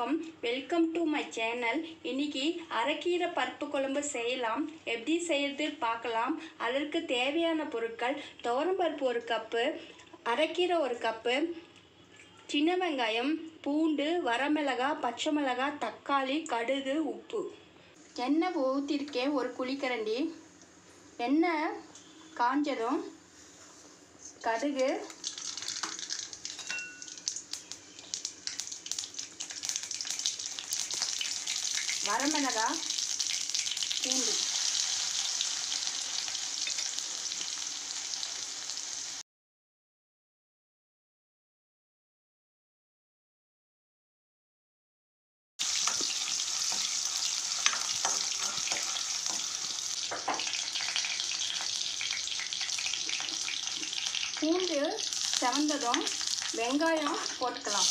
வணக்கம் welcome to my channel இன்னைக்கு அரைக்கீரை பருப்பு குழம்பு செய்யலாம் எப்படி செய்யறது பார்க்கலாம் அதற்கு தேவையான பொருட்கள் துவரம்பருப்பு ஒரு கப்பு அரைக்கீரை ஒரு கப்பு சின்ன வெங்காயம் பூண்டு வரமிளகாய் பச்சை மிளகாய் தக்காளி கடுகு உப்பு எண்ணெய் ஊற்றிருக்கேன் ஒரு குழிக்கரண்டி எண்ணெய் காஞ்சதும் கடுகு வரமிளகாய் பூண்டு பூண்டு செவந்ததும் வெங்காயம் போட்டுக்கலாம்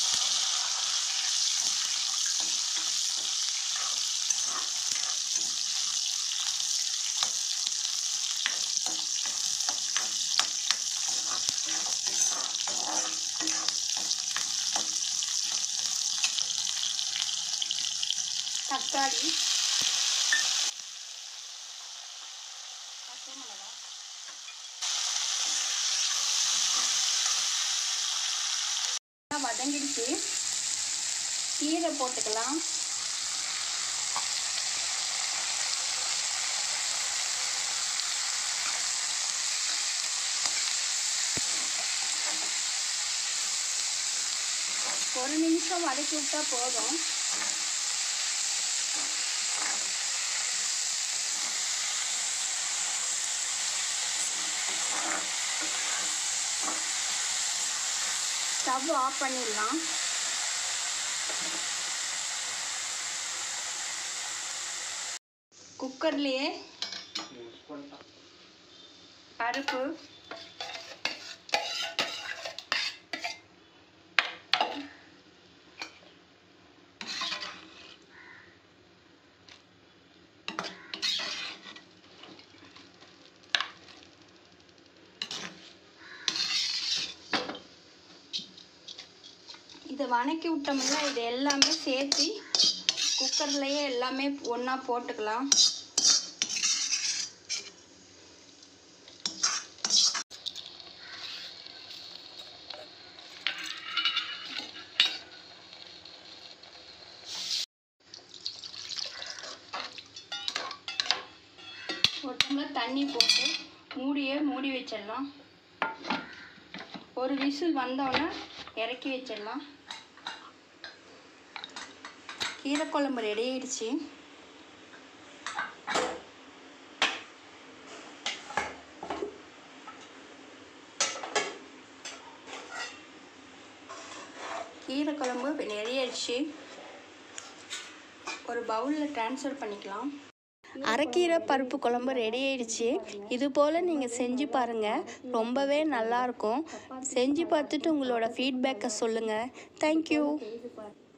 தக்காளி பச்சை மிளகாய் நல்லா வதங்கிடுச்சு கீரை போட்டுக்கலாம் ஒரு நிமிஷம் வதக்கி விட்டா போதும் ஸ்டவ் ஆஃப் பண்ணிடலாம் குக்கர்லேயே பருப்பு இதை வணக்கி விட்டோம்னா இது எல்லாமே சேர்த்து குக்கர்லேயே எல்லாமே ஒன்றா போட்டுக்கலாம் ஒரு டம்ளர் தண்ணி போட்டு மூடியே மூடி வச்சிடலாம் ஒரு விசில் வந்தோடனே இறக்கி வச்சிடலாம் கீரை குழம்பு ரெடி ஆயிடுச்சு கீரை குழம்பு ரெடி ஆயிடுச்சு ஒரு பவுலில் ட்ரான்ஸ்ஃபர் பண்ணிக்கலாம் அரைக்கீரை பருப்பு குழம்பு ரெடி ஆயிடுச்சு இது போல் நீங்கள் செஞ்சு பாருங்கள் ரொம்பவே நல்லாயிருக்கும் செஞ்சு பார்த்துட்டு உங்களோட ஃபீட்பேக்கை சொல்லுங்கள் தேங்க்யூ